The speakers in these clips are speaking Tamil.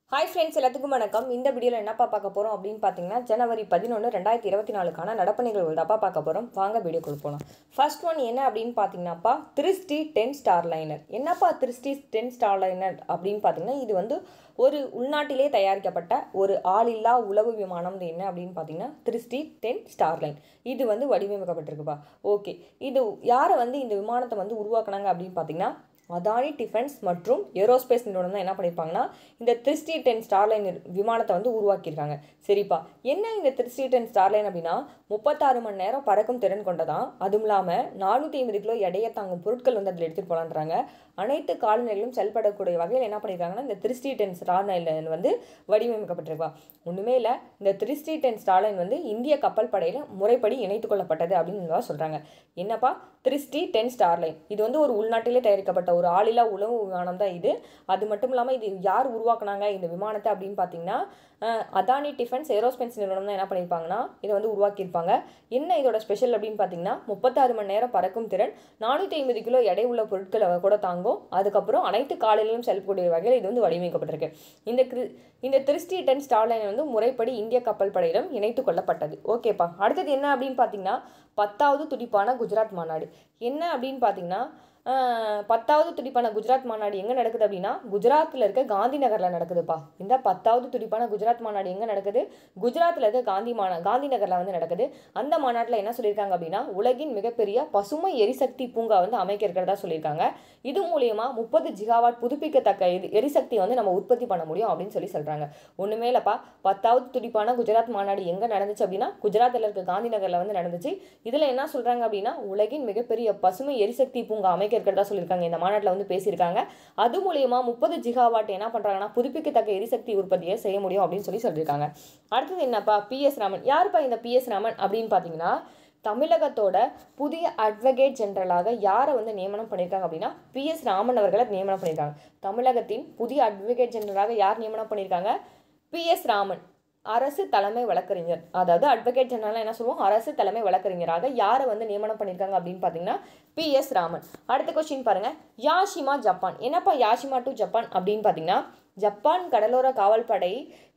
ஹாய் ஃப்ரெண்ட்ஸ் எல்லாத்துக்கும் வணக்கம் இந்த வீடியோவில் என்னப்பா பார்க்க போகிறோம் அப்படின்னு பார்த்தீங்கன்னா ஜனவரி பதினொன்று ரெண்டாயிரத்தி இருபத்தி நாலுக்கான நடப்பு நிகழ்வுகள் தாப்பா பார்க்க போகிறோம் வாங்க வீடியோ போகலாம் ஃபர்ஸ்ட் ஒன் என்ன அப்படின்னு பார்த்தீங்கன்னாப்பா திருஷ்டி டென் ஸ்டார் லைனர் என்னப்பா திருஷ்டி டென் ஸ்டார் லைனர் அப்படின்னு பார்த்தீங்கன்னா இது வந்து ஒரு உள்நாட்டிலே தயாரிக்கப்பட்ட ஒரு ஆளில்லா உளவு விமானம் இது என்ன அப்படின்னு பார்த்தீங்கன்னா திருஷ்டி டென் ஸ்டார் லைன் இது வந்து வடிவமைக்கப்பட்டிருக்குப்பா ஓகே இது யாரை வந்து இந்த விமானத்தை வந்து உருவாக்குனாங்க அப்படின்னு பார்த்தீங்கன்னா அதானி டிஃபென்ஸ் மற்றும் ஏரோஸ்பேஸ் நிறுவனம் தான் என்ன பண்ணியிருப்பாங்கன்னா இந்த த்ரிஸ்டி டென் ஸ்டார்லைன் விமானத்தை வந்து உருவாக்கியிருக்காங்க சரிப்பா என்ன இந்த த்ரிஸ்டி டென் ஸ்டார்லைன் அப்படின்னா முப்பத்தாறு மணி நேரம் பறக்கும் திறன் கொண்டதான் அதுவும் இல்லாமல் நானூற்றி ஐம்பது கிலோ எடையை தாங்கும் பொருட்கள் வந்து அதில் எடுத்துகிட்டு போகலான்றாங்க அனைத்து காலநிலையிலும் செயல்படக்கூடிய வகையில் என்ன பண்ணியிருக்காங்கன்னா இந்த த்ரிஸ்டி டென் ஸ்டார்லைன் வந்து வடிவமைக்கப்பட்டிருப்பா ஒன்றுமே இல்லை இந்த த்ரிஸ்டி டென் ஸ்டார்லைன் வந்து இந்திய கப்பல் படையில் முறைப்படி இணைத்துக் கொள்ளப்பட்டது அப்படின்னு சொல்கிறாங்க என்னப்பா த்ரிஸ்டி டென் ஸ்டார்லைன் இது வந்து ஒரு உள்நாட்டிலே தயாரிக்கப்பட்ட ஒரு ஆளில்லா உளவு விமானம் தான் இது அது மட்டும் இல்லாமல் இது யார் உருவாக்குனாங்க இந்த விமானத்தை அப்படின்னு பார்த்தீங்கன்னா அஹ், அதானி டிஃபென்ஸ் ஏரோஸ்பேஸ் நிறுவனம் தான் என்ன பண்ணியிருப்பாங்கன்னா இதை வந்து உருவாக்கியிருப்பாங்க என்ன இதோட ஸ்பெஷல் அப்படின்னு பார்த்தீங்கன்னா முப்பத்தாறு மணி நேரம் பறக்கும் திறன் நானூற்றி ஐம்பது கிலோ எடை உள்ள பொருட்களை கூட தாங்கும் அதுக்கப்புறம் அனைத்து காலையிலும் செல்லக்கூடிய வகையில் இது வந்து வடிவமைக்கப்பட்டிருக்கு இந்த கிரி இந்த திருஷ்டி டென் ஸ்டார்லைன் வந்து முறைப்படி இந்திய கப்பல் படையிடம் இணைத்து கொள்ளப்பட்டது ஓகேப்பா அடுத்தது என்ன அப்படின்னு பார்த்தீங்கன்னா பத்தாவது துடிப்பான குஜராத் மாநாடு என்ன அப்படின்னு பார்த்தீங்கன்னா ஆஹ், பத்தாவது துடிப்பான குஜராத் மாநாடு எங்கே நடக்குது அப்படின்னா குஜராத்தில் இருக்க காந்தி நகரில் நடக்குதுப்பா இந்த பத்தாவது துடிப்பான குஜராத் மாநாடு எங்கே நடக்குது குஜராத்தில் இருக்க காந்தி மாநா காந்தி நகரில் வந்து நடக்குது அந்த மாநாட்டில் என்ன சொல்லியிருக்காங்க அப்படின்னா உலகின் மிகப்பெரிய பசுமை எரிசக்தி பூங்கா வந்து அமைக்க இருக்கிறதா சொல்லியிருக்காங்க இது மூலியமா முப்பது ஜிகாவாட் புதுப்பிக்கத்தக்க இது எரிசக்தியை வந்து நம்ம உற்பத்தி பண்ண முடியும் அப்படின்னு சொல்லி சொல்கிறாங்க ஒன்றுமே இல்லைப்பா பத்தாவது துடிப்பான குஜராத் மாநாடு எங்கே நடந்துச்சு அப்படின்னா குஜராத்தில் இருக்க காந்தி நகரில் வந்து நடந்துச்சு இதில் என்ன சொல்கிறாங்க அப்படின்னா உலகின் மிகப்பெரிய பசுமை எரிசக்தி பூங்கா அமைக்க இருக்கிறதா சொல்லியிருக்காங்க இந்த மாநாட்டில் வந்து பேசியிருக்காங்க அது மூலியமா முப்பது ஜிகாவாட் என்ன பண்ணுறாங்கன்னா புதுப்பிக்கத்தக்க எரிசக்தி உற்பத்தியை செய்ய முடியும் அப்படின்னு சொல்லி சொல்லியிருக்காங்க அடுத்தது என்னப்பா பிஎஸ் ராமன் யாருப்பா இந்த பிஎஸ் ராமன் அப்படின்னு பார்த்தீங்கன்னா தமிழகத்தோட புதிய அட்வொகேட் ஜெனரலாக யாரை வந்து நியமனம் பண்ணியிருக்காங்க அப்படின்னா பிஎஸ் ராமன் அவர்களை நியமனம் பண்ணியிருக்காங்க தமிழகத்தின் புதிய அட்வொகேட் ஜெனரலாக யார் நியமனம் பண்ணியிருக்காங்க பிஎஸ் ராமன் அரசு தலைமை வழக்கறிஞர் அதாவது அட்வொகேட் ஜெனரலாக என்ன சொல்லுவோம் அரசு தலைமை வழக்கறிஞராக யாரை வந்து நியமனம் பண்ணியிருக்காங்க அப்படின்னு பார்த்தீங்கன்னா பிஎஸ் ராமன் அடுத்த கொஸ்டின் பாருங்க யாஷிமா ஜப்பான் என்னப்பா யாஷிமா டு ஜப்பான் அப்படின்னு பார்த்தீங்கன்னா ஜப்பான் கடலோர காவல்படை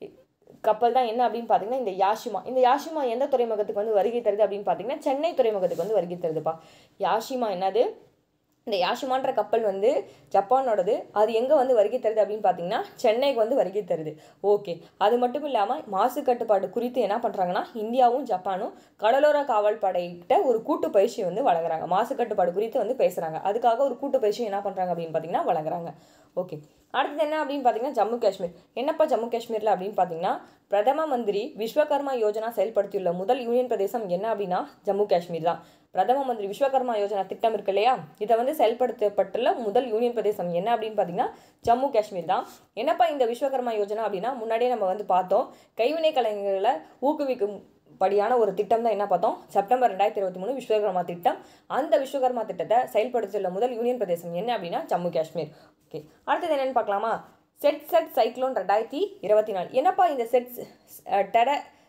கப்பல் தான் என்ன அப்படின்னு பார்த்தீங்கன்னா இந்த யாஷிமா இந்த யாஷிமா எந்த துறைமுகத்துக்கு வந்து வருகை தருது அப்படின்னு பார்த்தீங்கன்னா சென்னை துறைமுகத்துக்கு வந்து வருகை தருதுப்பா யாஷிமா என்னது இந்த யாஷிமான்ற கப்பல் வந்து ஜப்பானோடது அது எங்கே வந்து வருகை தருது அப்படின்னு பார்த்தீங்கன்னா சென்னைக்கு வந்து வருகை தருது ஓகே அது மட்டும் இல்லாமல் மாசு கட்டுப்பாடு குறித்து என்ன பண்ணுறாங்கன்னா இந்தியாவும் ஜப்பானும் கடலோர காவல் படைகிட்ட ஒரு கூட்டு பயிற்சி வந்து வழங்குறாங்க மாசு கட்டுப்பாடு குறித்து வந்து பேசுகிறாங்க அதுக்காக ஒரு கூட்டு பயிற்சி என்ன பண்ணுறாங்க அப்படின்னு பார்த்தீங்கன்னா வழங்குறாங்க ஓகே அடுத்தது என்ன அப்படின்னு பார்த்தீங்கன்னா ஜம்மு காஷ்மீர் என்னப்பா ஜம்மு காஷ்மீரில் அப்படின்னு பார்த்தீங்கன்னா பிரதம மந்திரி விஸ்வகர்மா யோஜனா செயல்படுத்தியுள்ள முதல் யூனியன் பிரதேசம் என்ன அப்படின்னா ஜம்மு காஷ்மீர் தான் பிரதம மந்திரி விஸ்வகர்மா யோஜனா திட்டம் இருக்கு இல்லையா இதை வந்து செயல்படுத்தப்பட்டுள்ள முதல் யூனியன் பிரதேசம் என்ன அப்படின்னு பார்த்தீங்கன்னா ஜம்மு காஷ்மீர் தான் என்னப்பா இந்த விஸ்வகர்மா யோஜனா அப்படின்னா முன்னாடியே நம்ம வந்து பார்த்தோம் கைவினை கலைஞர்களை ஊக்குவிக்கும் படியான ஒரு திட்டம் தான் என்ன பார்த்தோம் செப்டம்பர் ரெண்டாயிரத்தி இருபத்தி மூணு விஸ்வகர்மா திட்டம் அந்த விஸ்வகர்மா திட்டத்தை செயல்படுத்தியுள்ள முதல் யூனியன் பிரதேசம் என்ன அப்படின்னா ஜம்மு காஷ்மீர் ஓகே அடுத்தது என்னன்னு பார்க்கலாமா செட் செட் சைக்ளோன் ரெண்டாயிரத்தி இருபத்தி நாலு என்னப்பா இந்த செட் டெட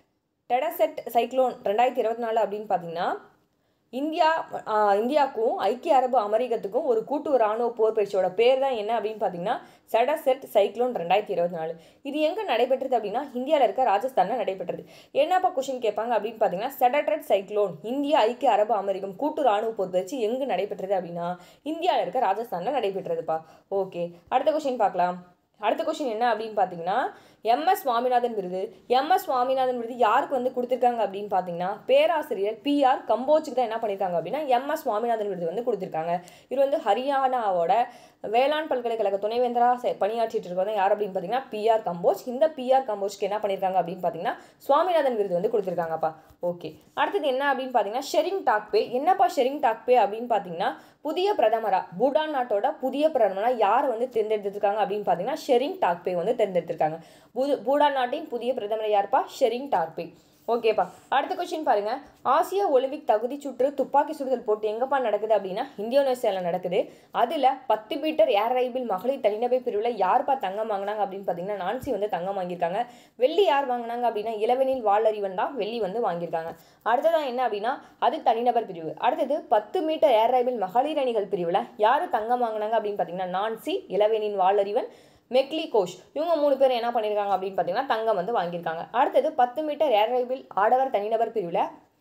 டெடசெட் சைக்ளோன் ரெண்டாயிரத்தி இருபத்தி நாலு அப்படின்னு பார்த்தீங்கன்னா இந்தியா ஆஹ், இந்தியாவுக்கும் ஐக்கிய அரபு அமெரிக்கத்துக்கும் ஒரு கூட்டு ராணுவ போர் பயிற்சியோட பேர் தான் என்ன அப்படின்னு பார்த்தீங்கன்னா செடசெட் சைக்ளோன் ரெண்டாயிரத்தி இருபத்தி நாலு இது எங்கே நடைபெற்றது அப்படின்னா இந்தியாவில் இருக்க ராஜஸ்தானில் நடைபெற்றது என்னப்பா கொஷின் கேட்பாங்க அப்படின்னு பார்த்தீங்கன்னா செடட்ரெட் சைக்ளோன் இந்தியா ஐக்கிய அரபு அமெரிக்கம் கூட்டு ராணுவ போர் பயிற்சி எங்கு நடைபெற்றது அப்படின்னா இந்தியாவில் இருக்க ராஜஸ்தானில் நடைபெற்றதுப்பா ஓகே அடுத்த கொஷின் பார்க்கலாம் அடுத்த கொஷின் என்ன அப்படின்னு பார்த்தீங்கன்னா எம்எஸ் சுவாமிநாதன் விருது எம்எஸ் சுவாமிநாதன் விருது யாருக்கு வந்து கொடுத்துருக்காங்க அப்படின்னு பார்த்தீங்கன்னா பேராசிரியர் பிஆர் கம்போஜுக்கு தான் என்ன பண்ணியிருக்காங்க அப்படின்னா எம்எஸ் சுவாமிநாதன் விருது வந்து கொடுத்துருக்காங்க இது வந்து ஹரியானாவோட வேளாண் பல்கலைக்கழக துணைவேந்தராக செ- பணியாற்றிட்டு இருக்கவங்க யார் அப்படின்னு பார்த்தீங்கன்னா பிஆர் கம்போஜ் இந்த பிஆர் கம்போஜ்க்கு என்ன பண்ணியிருக்காங்க அப்படின்னு பார்த்தீங்கன்னா சுவாமிநாதன் விருது வந்து கொடுத்துருக்காங்கப்பா ஓகே அடுத்தது என்ன அப்படின்னு பார்த்தீங்கன்னா ஷெரிங் டாக்பே என்னப்பா ஷெரிங் டாக்பே அப்படின்னு பார்த்தீங்கன்னா புதிய பிரதமரா பூடான் நாட்டோட புதிய பிரதமரா யார் வந்து தேர்ந்தெடுத்திருக்காங்க அப்படின்னு பார்த்தீங்கன்னா ஷெரிங் டாக்பே வந்து தேர்ந்தெடுத்திருக்காங்க பூ- பூடான் நாட்டின் புதிய பிரதமர் யார்ப்பா ஷெரிங் டாக்பே ஓகேப்பா அடுத்த கொஸ்டின் பாருங்க ஆசிய ஒலிம்பிக் தகுதி சுற்று துப்பாக்கி சுடுதல் போட்டி எங்கப்பா நடக்குது அப்படின்னா இந்தோனேசியாவில் நடக்குது அதில் பத்து மீட்டர் ஏர் ரைபிள் மகளிர் தனிநபர் பிரிவில் யார்ப்பா தங்கம் வாங்கினாங்க அப்படின்னு பார்த்தீங்கன்னா நான்சி வந்து தங்கம் வாங்கியிருக்காங்க வெள்ளி யார் வாங்கினாங்க அப்படின்னா இளவெனில் வாளறிவன் தான் வெள்ளி வந்து வாங்கியிருக்காங்க அடுத்ததான் என்ன அப்படின்னா அது தனிநபர் பிரிவு அடுத்தது பத்து மீட்டர் ஏர் ரைபிள் மகளிர் அணிகள் பிரிவில் யார் தங்கம் வாங்கினாங்க அப்படின்னு பார்த்தீங்கன்னா நான்சி இளவெனின் வாளறிவன் மெக்லி கோஷ் இவங்க மூணு பேர் என்ன பண்ணியிருக்காங்க அப்படின்னு பார்த்தீங்கன்னா தங்கம் வந்து வாங்கியிருக்காங்க அடுத்தது பத்து மீட்டர் ஏர் ரைபிள் ஆடவர் தனிநபர் பிரிவில்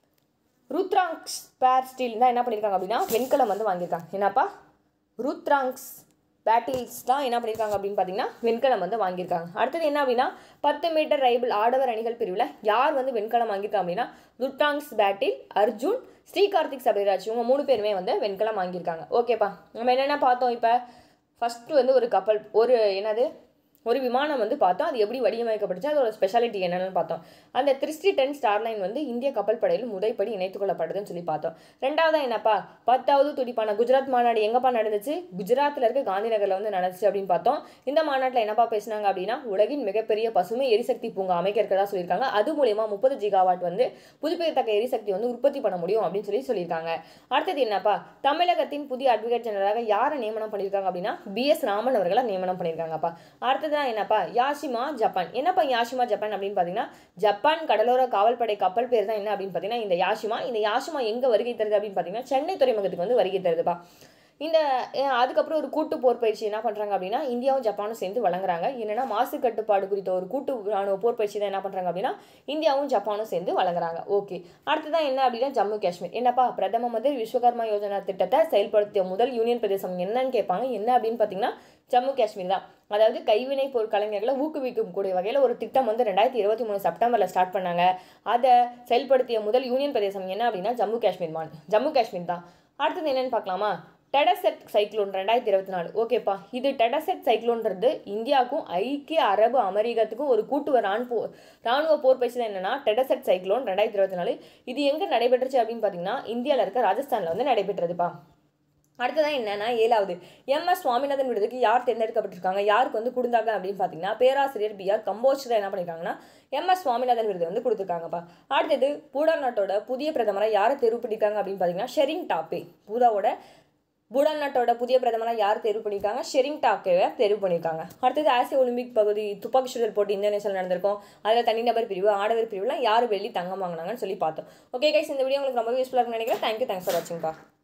ருத்ராங்ஸ் பேர் ஸ்டீல் தான் என்ன பண்ணியிருக்காங்க அப்படின்னா வெண்கலம் வந்து வாங்கியிருக்காங்க என்னப்பா ருத்ராங்ஸ் பேட்டில்ஸ் தான் என்ன பண்ணியிருக்காங்க அப்படின்னு பார்த்தீங்கன்னா வெண்கலம் வந்து வாங்கியிருக்காங்க அடுத்தது என்ன அப்படின்னா பத்து மீட்டர் ரைபிள் ஆடவர் அணிகள் பிரிவில் யார் வந்து வெண்கலம் வாங்கியிருக்காங்க அப்படின்னா ருத்ராங்ஸ் பேட்டில் அர்ஜுன் ஸ்ரீகார்த்திக் சபரிராஜ் இவங்க மூணு பேருமே வந்து வெண்கலம் வாங்கியிருக்காங்க ஓகேப்பா நம்ம என்னென்ன பார்த்தோம் இப்போ ஃபஸ்ட்டு வந்து ஒரு கப்பல் ஒரு என்னது ஒரு விமானம் வந்து பார்த்தோம் அது எப்படி வடிவமைக்கப்பட்டுச்சு அதோட ஸ்பெஷாலிட்டி என்னென்னு பார்த்தோம் அந்த த்ரிஸ்டி டென் ஸ்டார் லைன் வந்து இந்திய கப்பல் படையில் முறைப்படி இணைத்துக் கொள்ளப்படுதுன்னு சொல்லி பார்த்தோம் ரெண்டாவதா என்னப்பா பத்தாவது துடிப்பான குஜராத் மாநாடு எங்கப்பா நடந்துச்சு குஜராத்தில் இருக்க காந்தி நகரில் வந்து நடந்துச்சு அப்படின்னு பார்த்தோம் இந்த மாநாட்டில் என்னப்பா பேசினாங்க அப்படின்னா உலகின் மிகப்பெரிய பசுமை எரிசக்தி பூங்கா அமைக்க இருக்கிறதா சொல்லியிருக்காங்க அது மூலியமா முப்பது ஜிகாவாட் வந்து புதுப்பிக்கத்தக்க எரிசக்தி வந்து உற்பத்தி பண்ண முடியும் அப்படின்னு சொல்லி சொல்லியிருக்காங்க அடுத்தது என்னப்பா தமிழகத்தின் புதிய அட்வொகேட் ஜெனரலாக யாரை நியமனம் பண்ணியிருக்காங்க அப்படின்னா பிஎஸ் ராமன் அவர்களை நியமனம் பண்ணியிருக்காங்கப்பா அடுத்தது தான் என்னப்பா யாஷிமா ஜப்பான் என்னப்பா யாஷிமா ஜப்பான் அப்படின்னு பார்த்தீங்கன்னா ஜப்பான் கடலோர காவல்படை கப்பல் பேர் தான் என்ன அப்படின்னு பார்த்தீங்கன்னா இந்த யாஷிமா இந்த யாஷிமா எங்கே வருகை தருது அப்படின்னு பார்த்தீங்கன்னா சென்னை துறைமுகத்துக்கு வந்து வருகை தருதுப்பா இந்த அஹ், அதுக்கப்புறம் ஒரு கூட்டு போர் பயிற்சி என்ன பண்ணுறாங்க அப்படின்னா இந்தியாவும் ஜப்பானும் சேர்ந்து வழங்குறாங்க என்னன்னா மாசு கட்டுப்பாடு குறித்த ஒரு கூட்டு ராணுவ போர் பயிற்சி தான் என்ன பண்ணுறாங்க அப்படின்னா இந்தியாவும் ஜப்பானும் சேர்ந்து வழங்குறாங்க ஓகே அடுத்ததான் என்ன அப்படின்னா ஜம்மு காஷ்மீர் என்னப்பா பிரதம மந்திரி விஸ்வகர்மா யோஜனா திட்டத்தை செயல்படுத்திய முதல் யூனியன் பிரதேசம் என்னன்னு கேட்பாங்க என்ன அப்படின்னு பார்த்தீங்கன்னா ஜம்மு காஷ்மீர் தான் அதாவது கைவினை பொருள் கலைஞர்களை ஊக்குவிக்கும் கூடிய வகையில் ஒரு திட்டம் வந்து ரெண்டாயிரத்தி இருபத்தி மூணு செப்டம்பரில் ஸ்டார்ட் பண்ணாங்க அதை செயல்படுத்திய முதல் யூனியன் பிரதேசம் என்ன அப்படின்னா ஜம்மு காஷ்மீர் மாநிலம் ஜம்மு காஷ்மீர் தான் அடுத்தது என்னன்னு பார்க்கலாமா டெடசெட் சைக்ளோன் ரெண்டாயிரத்தி இருபத்தி நாலு ஓகேப்பா இது டெடசெட் சைக்ளோன்றது இந்தியாவுக்கும் ஐக்கிய அரபு அமெரிக்கத்துக்கும் ஒரு கூட்டு ரான் போ ராணுவ போர் பயிற்சி தான் என்னன்னா டெடசெட் சைக்ளோன் ரெண்டாயிரத்தி இருபத்தி நாலு இது எங்கே நடைபெற்றுச்சு அப்படின்னு பார்த்தீங்கன்னா இந்தியாவில் இருக்க ராஜஸ்தானில் வந்து நடைபெற்றதுப்பா அடுத்ததான் என்னன்னா ஏழாவது எம் எஸ் சுவாமிநாதன் விருதுக்கு யார் தேர்ந்தெடுக்கப்பட்டிருக்காங்க யாருக்கு வந்து கொடுத்தாங்க அப்படின்னு பார்த்தீங்கன்னா பேராசிரியர் பி ஆர் கம்போஜ் தான் என்ன பண்ணியிருக்காங்கன்னா எம் எஸ் சுவாமிநாதன் விருது வந்து கொடுத்துருக்காங்கப்பா அடுத்தது பூடான் நாட்டோட புதிய பிரதமராக யாரை தேர்வு பண்ணியிருக்காங்க அப்படின்னு பார்த்தீங்கன்னா ஷெரிங் டாப்பே பூடாவோட பூடான் நாட்டோட புதிய பிரதமராக யார் தேர்வு பண்ணியிருக்காங்க ஷெரிங் டாக்கேவை தேர்வு பண்ணியிருக்காங்க அடுத்தது ஆசிய ஒலிம்பிக் பகுதி துப்பாக்கி சுடல் போட்டி இந்தோனேஷியாவில் நடந்திருக்கும் அதில் தனிநபர் பிரிவு ஆடவர் பிரிவுலாம் யார் வெள்ளி தங்கம் வாங்கினாங்கன்னு சொல்லி பார்த்தோம் ஓகே கைஸ் இந்த வீடியோ உங்களுக்கு ரொம்ப யூஸ்ஃபுல்லாக இருக்கும்னு நினைக்கிறேன் தேங்க்யூ தேங்க்ஸ் ஃபார் வாட்சிங்ப்பா